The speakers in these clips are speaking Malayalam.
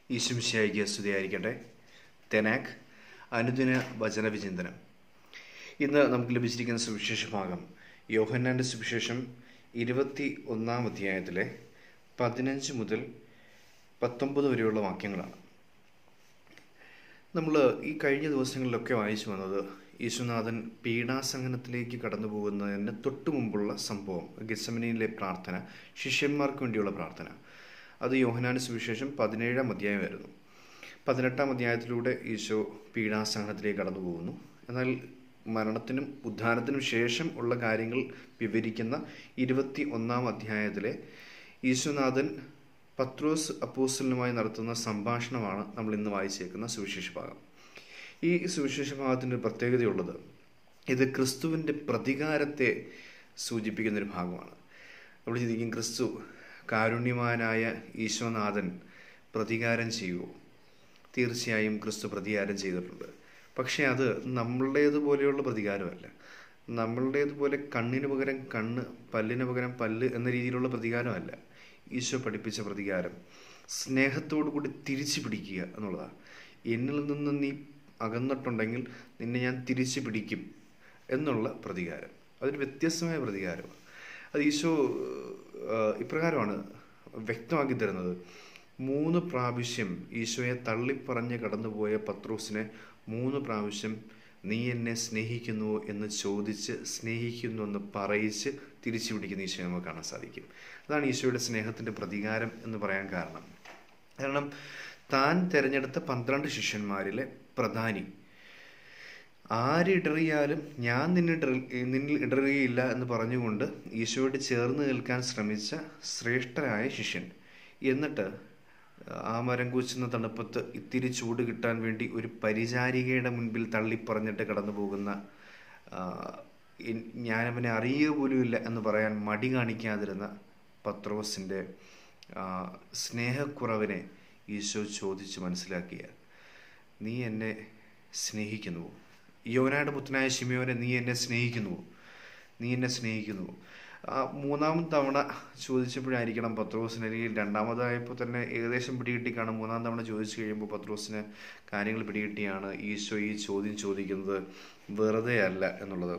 ഈശുമിശിയായിക്ക് സ്തുതിയായിരിക്കട്ടെ തെനാക് അനുദിന വചന വിചിന്തനം ഇന്ന് നമുക്ക് ലഭിച്ചിരിക്കുന്ന സുവിശേഷ ഭാഗം യോഹന്നാൻ്റെ സുവിശേഷം ഇരുപത്തി ഒന്നാം അധ്യായത്തിലെ പതിനഞ്ച് മുതൽ പത്തൊമ്പത് വരെയുള്ള വാക്യങ്ങളാണ് നമ്മൾ ഈ കഴിഞ്ഞ ദിവസങ്ങളിലൊക്കെ വായിച്ചു വന്നത് യേശുനാഥൻ പീഡാസഹനത്തിലേക്ക് കടന്നു പോകുന്നതിന് തൊട്ടു മുമ്പുള്ള സംഭവം ഗസമനിയിലെ പ്രാർത്ഥന ശിഷ്യന്മാർക്ക് വേണ്ടിയുള്ള പ്രാർത്ഥന അത് യോഹനാന് സുവിശേഷം പതിനേഴാം അധ്യായമായിരുന്നു പതിനെട്ടാം അധ്യായത്തിലൂടെ ഈശോ പീഡാസഹനത്തിലേക്ക് കടന്നു പോകുന്നു എന്നാൽ മരണത്തിനും ഉദ്ധാനത്തിനും ശേഷം ഉള്ള കാര്യങ്ങൾ വിവരിക്കുന്ന ഇരുപത്തി ഒന്നാം അധ്യായത്തിലെ ഈശോനാഥൻ പത്രോസ് അപ്പോസ്റ്റലിനുമായി നടത്തുന്ന സംഭാഷണമാണ് നമ്മൾ ഇന്ന് വായിച്ചേക്കുന്ന സുവിശേഷ ഭാഗം ഈ സുവിശേഷ ഭാഗത്തിൻ്റെ ഒരു പ്രത്യേകതയുള്ളത് ഇത് ക്രിസ്തുവിൻ്റെ പ്രതികാരത്തെ സൂചിപ്പിക്കുന്ന ഒരു ഭാഗമാണ് നമ്മൾ ചിന്തിക്കും ക്രിസ്തു കാരുണ്യവാനായ ഈശോനാഥൻ പ്രതികാരം ചെയ്യുമോ തീർച്ചയായും ക്രിസ്തു പ്രതികാരം ചെയ്തിട്ടുണ്ട് പക്ഷേ അത് നമ്മളുടേതുപോലെയുള്ള പ്രതികാരമല്ല നമ്മളുടേതുപോലെ കണ്ണിന് പകരം കണ്ണ് പല്ലിന് പകരം പല്ല് എന്ന രീതിയിലുള്ള പ്രതികാരമല്ല ഈശോ പഠിപ്പിച്ച പ്രതികാരം സ്നേഹത്തോടു കൂടി തിരിച്ചു പിടിക്കുക എന്നുള്ളതാണ് എന്നിൽ നിന്ന് നീ അകന്നിട്ടുണ്ടെങ്കിൽ നിന്നെ ഞാൻ തിരിച്ചു പിടിക്കും എന്നുള്ള പ്രതികാരം അതൊരു വ്യത്യസ്തമായ പ്രതികാരമാണ് അത് ഈശോ ഇപ്രകാരമാണ് വ്യക്തമാക്കി തരുന്നത് മൂന്ന് പ്രാവശ്യം ഈശോയെ തള്ളിപ്പറഞ്ഞ് കടന്നുപോയ പത്രോസിനെ മൂന്ന് പ്രാവശ്യം നീ എന്നെ സ്നേഹിക്കുന്നുവോ എന്ന് ചോദിച്ച് സ്നേഹിക്കുന്നു എന്ന് പറയിച്ച് തിരിച്ചു പിടിക്കുന്ന ഈശോയെ നമുക്ക് കാണാൻ സാധിക്കും അതാണ് ഈശോയുടെ സ്നേഹത്തിൻ്റെ പ്രതികാരം എന്ന് പറയാൻ കാരണം കാരണം താൻ തിരഞ്ഞെടുത്ത പന്ത്രണ്ട് ശിഷ്യന്മാരിലെ പ്രധാനി ആരിടറിയാലും ഞാൻ നിന്നിട നിന്നിൽ ഇടറുകയില്ല എന്ന് പറഞ്ഞുകൊണ്ട് ഈശോയോട് ചേർന്ന് നിൽക്കാൻ ശ്രമിച്ച ശ്രേഷ്ഠരായ ശിഷ്യൻ എന്നിട്ട് ആ മരം കൂച്ചുന്ന തണുപ്പത്ത് ഇത്തിരി ചൂട് കിട്ടാൻ വേണ്ടി ഒരു പരിചാരികയുടെ മുൻപിൽ തള്ളിപ്പറഞ്ഞിട്ട് കടന്നു പോകുന്ന ഞാനവനെ അറിയുക പോലുമില്ല എന്ന് പറയാൻ മടി കാണിക്കാതിരുന്ന പത്രോസിൻ്റെ സ്നേഹക്കുറവിനെ ഈശോ ചോദിച്ച് മനസ്സിലാക്കിയ നീ എന്നെ സ്നേഹിക്കുന്നുവോ യോനായുടെ പുത്രനായ ശിമയോനെ നീ എന്നെ സ്നേഹിക്കുന്നുവോ നീ എന്നെ സ്നേഹിക്കുന്നുവോ മൂന്നാം തവണ ചോദിച്ചപ്പോഴായിരിക്കണം പത്രോസിന് അല്ലെങ്കിൽ രണ്ടാമതായപ്പോൾ തന്നെ ഏകദേശം പിടികിട്ടി കാണും മൂന്നാം തവണ ചോദിച്ചു കഴിയുമ്പോൾ പത്രോസിന് കാര്യങ്ങൾ പിടികിട്ടിയാണ് ഈശോ ഈ ചോദ്യം ചോദിക്കുന്നത് വെറുതെ അല്ല എന്നുള്ളത്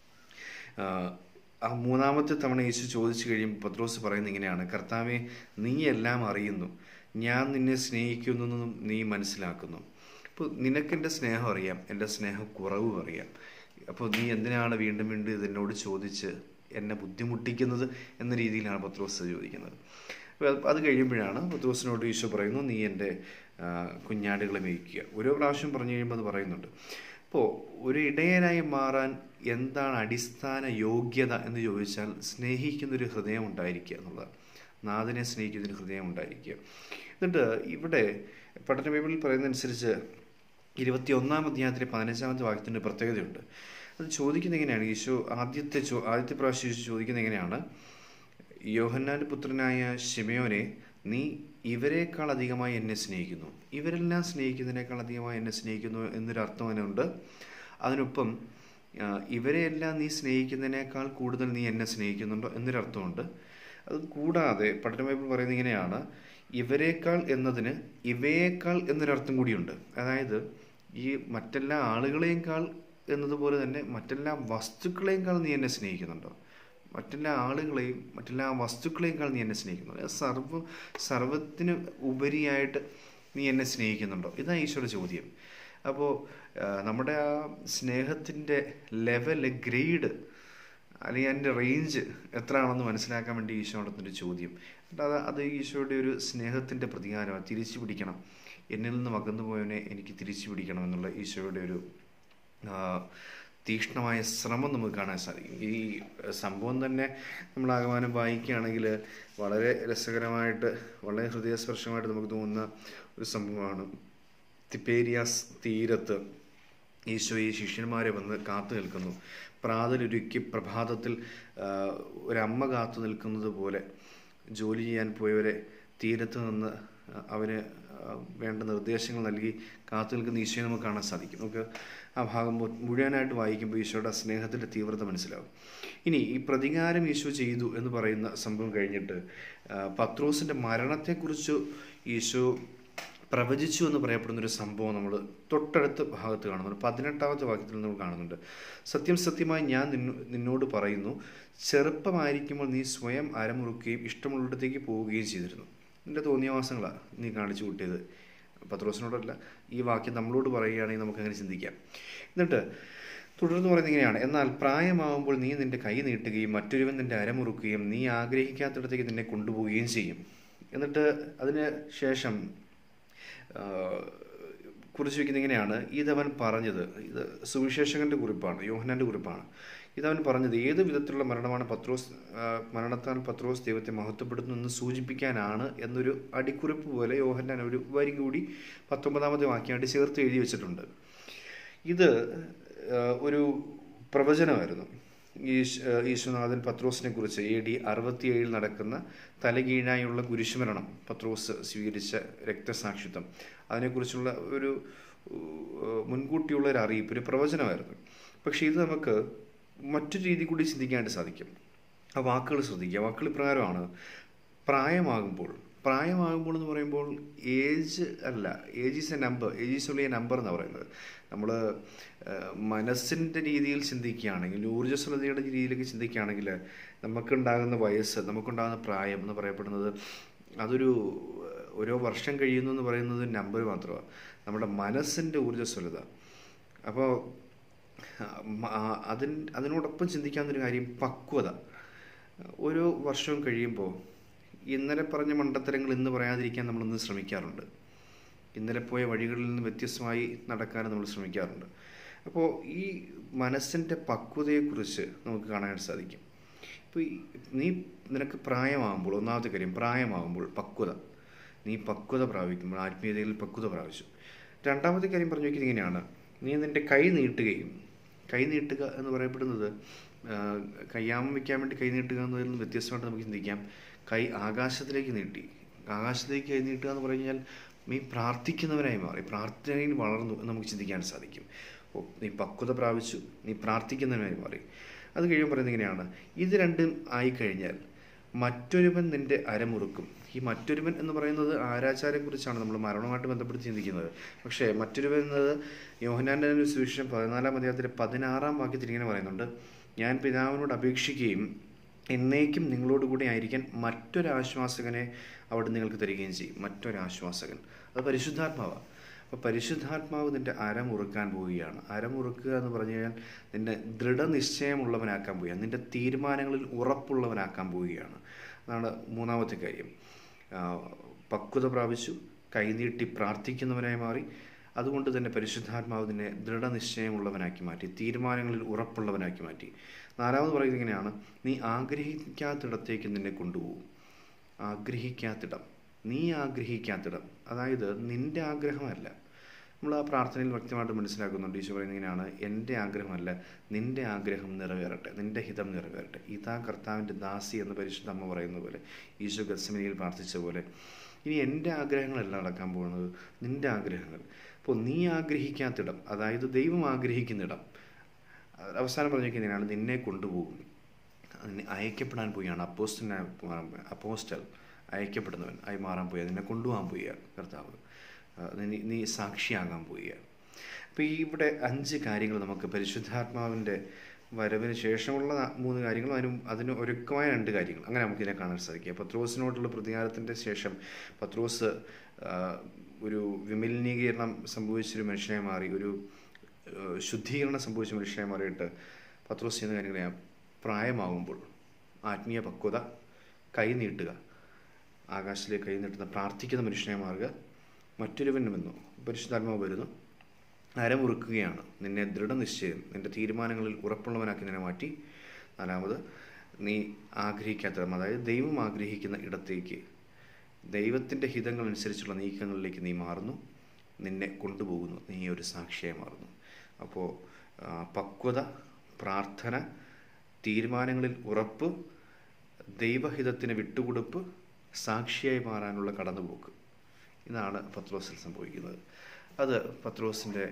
ആ മൂന്നാമത്തെ തവണ ഈശോ ചോദിച്ചു കഴിയുമ്പോൾ പത്രോസ് പറയുന്നത് ഇങ്ങനെയാണ് കർത്താവെ നീ എല്ലാം അറിയുന്നു ഞാൻ നിന്നെ സ്നേഹിക്കുന്നു നീ മനസ്സിലാക്കുന്നു ഇപ്പോൾ നിനക്കെൻ്റെ സ്നേഹം അറിയാം എൻ്റെ സ്നേഹം കുറവും അറിയാം അപ്പോൾ നീ എന്തിനാണ് വീണ്ടും വീണ്ടും ഇതെന്നോട് ചോദിച്ച് എന്നെ ബുദ്ധിമുട്ടിക്കുന്നത് എന്ന രീതിയിലാണ് പത്രോസ് ചോദിക്കുന്നത് അത് കഴിയുമ്പോഴാണ് പത്രോസിനോട് ഈശോ പറയുന്നു നീ എൻ്റെ കുഞ്ഞാടുകളെ മേയ്ക്കുക ഓരോ പ്രാവശ്യം പറഞ്ഞു കഴിയുമ്പോൾ അത് പറയുന്നുണ്ട് അപ്പോൾ ഒരു ഇടയനായി മാറാൻ എന്താണ് അടിസ്ഥാന യോഗ്യത എന്ന് ചോദിച്ചാൽ സ്നേഹിക്കുന്നൊരു ഹൃദയം ഉണ്ടായിരിക്കുക എന്നുള്ളതാണ് നാഥനെ സ്നേഹിക്കുന്നൊരു ഹൃദയം ഉണ്ടായിരിക്കുക എന്നിട്ട് ഇവിടെ പഠന ബൈബിളിൽ പറയുന്നതനുസരിച്ച് ഇരുപത്തി ഒന്നാം അധ്യായത്തിലെ പതിനഞ്ചാമത്തെ വാക്യത്തിൻ്റെ പ്രത്യേകതയുണ്ട് അത് ചോദിക്കുന്നത് എങ്ങനെയാണ് ഈശോ ആദ്യത്തെ ചോ ആദ്യത്തെ പ്രാവശ്യം ഈശോ ചോദിക്കുന്നത് എങ്ങനെയാണ് യോഹന്നാൻ്റെ പുത്രനായ ഷിമയോനെ നീ ഇവരെക്കാൾ അധികമായി എന്നെ സ്നേഹിക്കുന്നു ഇവരെല്ലാം സ്നേഹിക്കുന്നതിനേക്കാൾ അധികമായി എന്നെ സ്നേഹിക്കുന്നു എന്നൊരു അർത്ഥം അതിനുണ്ട് അതിനൊപ്പം ഇവരെയെല്ലാം നീ സ്നേഹിക്കുന്നതിനേക്കാൾ കൂടുതൽ നീ എന്നെ സ്നേഹിക്കുന്നുണ്ടോ എന്നൊരർത്ഥമുണ്ട് അത് കൂടാതെ പഠന ബൈബിൾ പറയുന്നത് ഇങ്ങനെയാണ് ഇവരെക്കാൾ എന്നതിന് ഇവയേക്കാൾ എന്നൊരർത്ഥം കൂടിയുണ്ട് അതായത് ഈ മറ്റെല്ലാ ആളുകളെക്കാൾ എന്നതുപോലെ തന്നെ മറ്റെല്ലാ വസ്തുക്കളെക്കാൾ നീ എന്നെ സ്നേഹിക്കുന്നുണ്ടോ മറ്റെല്ലാ ആളുകളെയും മറ്റെല്ലാ വസ്തുക്കളെക്കാൾ നീ എന്നെ സ്നേഹിക്കുന്നുണ്ടോ സർവ സർവത്തിന് ഉപരിയായിട്ട് നീ എന്നെ സ്നേഹിക്കുന്നുണ്ടോ ഇതാണ് ഈശോയുടെ ചോദ്യം അപ്പോൾ നമ്മുടെ ആ സ്നേഹത്തിൻ്റെ ലെവല് ഗ്രേഡ് അല്ലെങ്കിൽ അതിൻ്റെ റേഞ്ച് എത്രയാണെന്ന് മനസ്സിലാക്കാൻ വേണ്ടി ഈശോ നടത്തുന്നൊരു ചോദ്യം അത് അത് ഈശോയുടെ ഒരു സ്നേഹത്തിൻ്റെ പ്രതികാരമാണ് തിരിച്ചു പിടിക്കണം എന്നിൽ നിന്ന് അകന്നു പോയവനെ എനിക്ക് തിരിച്ചു പിടിക്കണം എന്നുള്ള ഈശോയുടെ ഒരു തീക്ഷ്ണമായ ശ്രമം നമുക്ക് കാണാൻ സാധിക്കും ഈ സംഭവം തന്നെ നമ്മൾ ആഗമാനം വായിക്കുകയാണെങ്കിൽ വളരെ രസകരമായിട്ട് വളരെ ഹൃദയസ്പർശമായിട്ട് നമുക്ക് തോന്നുന്ന ഒരു സംഭവമാണ് തിപ്പേരിയാസ് തീരത്ത് ഈശോ ഈ ശിഷ്യന്മാരെ വന്ന് കാത്തു നിൽക്കുന്നു പ്രാതലൊരുക്കി പ്രഭാതത്തിൽ ഒരമ്മ കാത്തു നിൽക്കുന്നത് പോലെ ജോലി ചെയ്യാൻ പോയവരെ തീരത്ത് നിന്ന് അവന് വേണ്ട നിർദ്ദേശങ്ങൾ നൽകി കാത്തു നിൽക്കുന്ന ഈശോയെ നമുക്ക് കാണാൻ സാധിക്കും നമുക്ക് ആ ഭാഗം മുഴുവനായിട്ട് വായിക്കുമ്പോൾ ഈശോയുടെ സ്നേഹത്തിൻ്റെ തീവ്രത മനസ്സിലാവും ഇനി ഈ പ്രതികാരം ഈശോ ചെയ്തു എന്ന് പറയുന്ന സംഭവം കഴിഞ്ഞിട്ട് പത്രോസിൻ്റെ മരണത്തെക്കുറിച്ച് ഈശോ പ്രവചിച്ചു എന്ന് പറയപ്പെടുന്ന ഒരു സംഭവം നമ്മൾ തൊട്ടടുത്ത ഭാഗത്ത് കാണുന്നുണ്ട് പതിനെട്ടാമത്തെ വാക്യത്തിൽ നമ്മൾ കാണുന്നുണ്ട് സത്യം സത്യമായി ഞാൻ നിന്നോ നിന്നോട് പറയുന്നു ചെറുപ്പമായിരിക്കുമ്പോൾ നീ സ്വയം അരമുറുക്കുകയും ഇഷ്ടമുള്ളിടത്തേക്ക് പോവുകയും ചെയ്തിരുന്നു നിന്റെ തോന്നിയവാസങ്ങളാണ് നീ കാണിച്ചു കൂട്ടിയത് പത്രോസിനോടല്ല ഈ വാക്യം നമ്മളോട് പറയുകയാണെങ്കിൽ നമുക്ക് അങ്ങനെ ചിന്തിക്കാം എന്നിട്ട് തുടർന്ന് പറയുന്നത് ഇങ്ങനെയാണ് എന്നാൽ പ്രായമാവുമ്പോൾ നീ നിന്റെ കൈ നീട്ടുകയും മറ്റൊരുവൻ നിന്റെ അരമുറുക്കുകയും നീ ആഗ്രഹിക്കാത്തിടത്തേക്ക് നിന്നെ കൊണ്ടുപോവുകയും ചെയ്യും എന്നിട്ട് അതിന് ശേഷം ആ, കുറിച്ച് വയ്ക്കുന്നത് ഇങ്ങനെയാണ് ഇതവൻ പറഞ്ഞത് ഇത് സുവിശേഷകന്റെ കുറിപ്പാണ് യോഹനാന്റെ കുറിപ്പാണ് ഇതവൻ പറഞ്ഞത് ഏത് വിധത്തിലുള്ള മരണമാണ് പത്രോസ് ആ, മരണത്താൽ പത്രോസ് ദൈവത്തെ മഹത്വപ്പെടുത്തുന്നു എന്ന് സൂചിപ്പിക്കാനാണ് എന്നൊരു അടിക്കുറിപ്പ് പോലെ യോഹന്നാൻ ഒരു വരി കൂടി പത്തൊമ്പതാമത്തെ വാക്യമായിട്ട് ചേർത്ത് എഴുതി വെച്ചിട്ടുണ്ട് ഇത് ആ, ഒരു പ്രവചനമായിരുന്നു ഈശ് ആ, ഈശ്വനാഥൻ പത്രോസിനെ കുറിച്ച് എ ഡി അറുപത്തിയേഴിൽ നടക്കുന്ന തലകീഴായുള്ള കുരിശുമരണം പത്രോസ് സ്വീകരിച്ച രക്തസാക്ഷിത്വം അതിനെക്കുറിച്ചുള്ള ഒരു ആ, മുൻകൂട്ടിയുള്ള ഒരു അറിയിപ്പ് ഒരു പ്രവചനമായിരുന്നു പക്ഷേ ഇത് നമുക്ക് മറ്റൊരു രീതി കൂടി ചിന്തിക്കാനായിട്ട് സാധിക്കും ആ വാക്കുകൾ ശ്രദ്ധിക്കുക വാക്കുകൾ ഇപ്രകാരമാണ് പ്രായമാകുമ്പോൾ പ്രായമാകുമ്പോൾ എന്ന് പറയുമ്പോൾ ഏജ് അല്ല age is a number age is ഉള്ള എ നമ്പർ എന്നാണ് പറയുന്നത് നമ്മൾ മനസ്സിൻ്റെ രീതിയിൽ ചിന്തിക്കുകയാണെങ്കിൽ ഊർജ്ജസ്വലതയുടെ രീതിയിലേക്ക് ചിന്തിക്കുകയാണെങ്കിൽ നമുക്കുണ്ടാകുന്ന വയസ്സ് നമുക്കുണ്ടാകുന്ന പ്രായം എന്ന് പറയപ്പെടുന്നത് അതൊരു ഏഹ്, ഓരോ വർഷം കഴിയുന്നു എന്ന് പറയുന്നത് നമ്പർ മാത്രമാണ് നമ്മുടെ മനസ്സിൻ്റെ ഊർജ്ജസ്വലത അപ്പോൾ അതിൻ അതിനോടൊപ്പം ചിന്തിക്കാവുന്നൊരു കാര്യം പക്വത ഓരോ വർഷവും കഴിയുമ്പോൾ ഇന്നലെ പറഞ്ഞ മണ്ടത്തരങ്ങൾ ഇന്ന് പറയാതിരിക്കാൻ നമ്മളൊന്ന് ശ്രമിക്കാറുണ്ട് ഇന്നലെ പോയ വഴികളിൽ നിന്ന് വ്യത്യസ്തമായി നടക്കാൻ നമ്മൾ ശ്രമിക്കാറുണ്ട് അപ്പോൾ ഈ മനസ്സിൻ്റെ പക്വതയെക്കുറിച്ച് നമുക്ക് കാണാൻ സാധിക്കും ഇപ്പോൾ ഈ നീ നിനക്ക് പ്രായമാകുമ്പോൾ ഒന്നാമത്തെ കാര്യം പ്രായമാകുമ്പോൾ പക്വത നീ പക്വത പ്രാപിക്കുമ്പോൾ ആത്മീയതയിൽ പക്വത പ്രാപിച്ചു രണ്ടാമത്തെ കാര്യം പറഞ്ഞു വയ്ക്കുന്നത് ഇങ്ങനെയാണ് നീ നിൻ്റെ കൈ നീട്ടുകയും കൈ നീട്ടുക എന്ന് പറയപ്പെടുന്നത് ആ, കയ്യാമം വയ്ക്കാൻ വേണ്ടി കൈ നീട്ടുക എന്നതിൽ നിന്ന് വ്യത്യസ്തമായിട്ട് നമുക്ക് ചിന്തിക്കാം കൈ ആകാശത്തിലേക്ക് നീട്ടി ആകാശത്തിലേക്ക് കൈ നീട്ടുക എന്ന് പറഞ്ഞു കഴിഞ്ഞാൽ നീ പ്രാർത്ഥിക്കുന്നവനായി മാറി പ്രാർത്ഥനയിൽ വളർന്നു എന്ന് നമുക്ക് ചിന്തിക്കാൻ സാധിക്കും ഓ നീ പക്വത പ്രാപിച്ചു നീ പ്രാർത്ഥിക്കുന്നവനായി മാറി അത് കഴിയുമ്പോൾ പറയുന്നത് ഇങ്ങനെയാണ് ഇത് രണ്ടും ആയിക്കഴിഞ്ഞാൽ മറ്റൊരുവൻ നിന്റെ അരമുറുക്കും ഈ മറ്റൊരുവൻ എന്ന് പറയുന്നത് ആരാചാരെക്കുറിച്ചാണ് നമ്മൾ മരണവുമായിട്ട് ബന്ധപ്പെട്ട് ചിന്തിക്കുന്നത് പക്ഷേ മറ്റൊരുവൻ എന്നത് യോഹനാൻ്റെ ഒരു സുവിശേഷം പതിനാലാം അധ്യായത്തിലെ പതിനാറാം വാക്യത്തിൽ ഇങ്ങനെ പറയുന്നുണ്ട് ഞാൻ പിതാവിനോട് അപേക്ഷിക്കുകയും എന്നേക്കും നിങ്ങളോട് കൂടി ആയിരിക്കാൻ മറ്റൊരാശ്വാസകനെ അവിടെ നിങ്ങൾക്ക് തരികയും ചെയ്യും മറ്റൊരാശ്വാസകൻ അത് പരിശുദ്ധാത്മാവാണ് അപ്പോൾ പരിശുദ്ധാത്മാവ് നിന്റെ അരമുറുക്കാൻ പോവുകയാണ് അരമുറുക്കുക എന്ന് പറഞ്ഞു കഴിഞ്ഞാൽ നിന്നെ ദൃഢനിശ്ചയമുള്ളവനാക്കാൻ പോവുകയാണ് നിന്റെ തീരുമാനങ്ങളിൽ ഉറപ്പുള്ളവനാക്കാൻ പോവുകയാണ് അതാണ് മൂന്നാമത്തെ കാര്യം ആ, പക്വത പ്രാപിച്ചു കൈനീട്ടി പ്രാർത്ഥിക്കുന്നവനായി മാറി അതുകൊണ്ട് തന്നെ പരിശുദ്ധാത്മാവ് നിന്നെ ദൃഢനിശ്ചയമുള്ളവനാക്കി മാറ്റി തീരുമാനങ്ങളിൽ ഉറപ്പുള്ളവനാക്കി മാറ്റി നാലാമത് പറയുന്നത് ഇങ്ങനെയാണ് നീ ആഗ്രഹിക്കാത്തിടത്തേക്ക് നിന്നെ കൊണ്ടുപോകും ആഗ്രഹിക്കാത്തിടം നീ ആഗ്രഹിക്കാത്തിടം അതായത് നിന്റെ ആഗ്രഹമല്ല നമ്മൾ ആ പ്രാർത്ഥനയിൽ വ്യക്തമായിട്ട് മനസ്സിലാക്കുന്നുണ്ട് ഈശോ പറയുന്നത് ഇങ്ങനെയാണ് എൻ്റെ ആഗ്രഹമല്ല നിന്റെ ആഗ്രഹം നിറവേറട്ടെ നിന്റെ ഹിതം നിറവേറട്ടെ ഇതാ കർത്താവിൻ്റെ ദാസി എന്ന് പരിശുദ്ധ അമ്മ പറയുന്ന പോലെ ഈശോ ഗത്സമനിയിൽ പ്രാർത്ഥിച്ച പോലെ ഇനി എൻ്റെ ആഗ്രഹങ്ങളല്ല നടക്കാൻ പോകുന്നത് നിന്റെ ആഗ്രഹങ്ങൾ അപ്പോൾ നീ ആഗ്രഹിക്കാത്തിടം അതായത് ദൈവം ആഗ്രഹിക്കുന്നിടം അവസാനം പറഞ്ഞിരിക്കുന്നതിനാണ് നിന്നെ കൊണ്ടുപോകും അതിന് അയക്കപ്പെടാൻ പോവുകയാണ് അപ്പോസ്റ്റലിനായി മാറാൻ പോയ അപ്പോസ്റ്റൽ അയക്കപ്പെടുന്നവൻ ആയി മാറാൻ പോയ നിന്നെ കൊണ്ടുപോകാൻ പോയ കർത്താവ് ആ, നീ നീ സാക്ഷിയാകാൻ പോവുക അപ്പോൾ ഈ ഇവിടെ അഞ്ച് കാര്യങ്ങൾ നമുക്ക് പരിശുദ്ധാത്മാവിൻ്റെ വരവിന് ശേഷമുള്ള നാ- മൂന്ന് കാര്യങ്ങളും അതിന് അതിന് ഒരുക്കമായ രണ്ട് കാര്യങ്ങൾ അങ്ങനെ നമുക്കിതിനെ കാണാൻ സാധിക്കുക പത്രോസിനോടുള്ള പ്രതികാരത്തിൻ്റെ ശേഷം പത്രോസ് ആ, ഒരു വിമലിനീകരണം സംഭവിച്ചൊരു മനുഷ്യനായി മാറി ഒരു ആ, ശുദ്ധീകരണം സംഭവിച്ച മനുഷ്യനായി മാറിയിട്ട് പത്രോസ് ചെയ്യുന്ന കാര്യങ്ങളെ പ്രായമാകുമ്പോൾ ആത്മീയ പക്വത കൈ നീട്ടുക ആകാശത്തിലേക്ക് കൈ നീട്ടുന്ന പ്രാർത്ഥിക്കുന്ന മനുഷ്യനായി മാറുക മറ്റൊരുവൻ വന്നു പരിശുദ്ധാത്മാവ് വരുന്നു അരമുറുക്കുകയാണ് നിന്നെ ദൃഢനിശ്ചയം നിന്റെ തീരുമാനങ്ങളിൽ ഉറപ്പുള്ളവനാക്കി നിന്നെ മാറ്റി നാലാമത് നീ ആഗ്രഹിക്കാത്ത അതായത് ദൈവം ആഗ്രഹിക്കുന്ന ഇടത്തേക്ക് ദൈവത്തിൻ്റെ ഹിതങ്ങൾ അനുസരിച്ചുള്ള നീക്കങ്ങളിലേക്ക് നീ മാറുന്നു നിന്നെ കൊണ്ടുപോകുന്നു നീ ഒരു സാക്ഷിയായി മാറുന്നു അപ്പോൾ ആ, പക്വത പ്രാർത്ഥന തീരുമാനങ്ങളിൽ ഉറപ്പ് ദൈവഹിതത്തിന് വിട്ടുകൊടുപ്പ് സാക്ഷിയായി മാറാനുള്ള കടന്നുപോക്ക് ഇതാണ് പത്രോസിൽ സംഭവിക്കുന്നത് അത് പത്രോസിൻ്റെ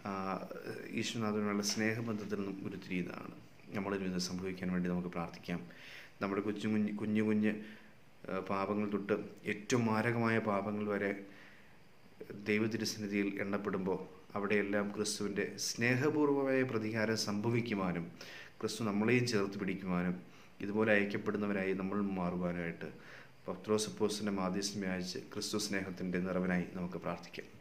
ഈശ്വനാഥനുള്ള സ്നേഹബന്ധത്തിൽ നിന്നും ഉരുത്തിരിയുന്നതാണ് നമ്മളിൽ നിന്ന് സംഭവിക്കാൻ വേണ്ടി നമുക്ക് പ്രാർത്ഥിക്കാം നമ്മുടെ കൊച്ചു കുഞ്ഞ് കുഞ്ഞു കുഞ്ഞ് ആ, പാപങ്ങൾ തൊട്ട് ഏറ്റവും മാരകമായ പാപങ്ങൾ വരെ ദൈവതിരുസന്നിധിയിൽ എണ്ണപ്പെടുമ്പോൾ അവിടെയെല്ലാം ക്രിസ്തുവിൻ്റെ സ്നേഹപൂർവമായ പ്രതികാരം സംഭവിക്കുവാനും ക്രിസ്തു നമ്മളെയും ചേർത്ത് പിടിക്കുവാനും ഇതുപോലെ അയക്കപ്പെടുന്നവരായി നമ്മൾ മാറുവാനായിട്ട് പത്രോസ് പോസിൻ്റെ മാധ്യസ്ഥം അയച്ച് ക്രിസ്തു സ്നേഹത്തിൻ്റെ നിറവിനായി നമുക്ക് പ്രാർത്ഥിക്കാം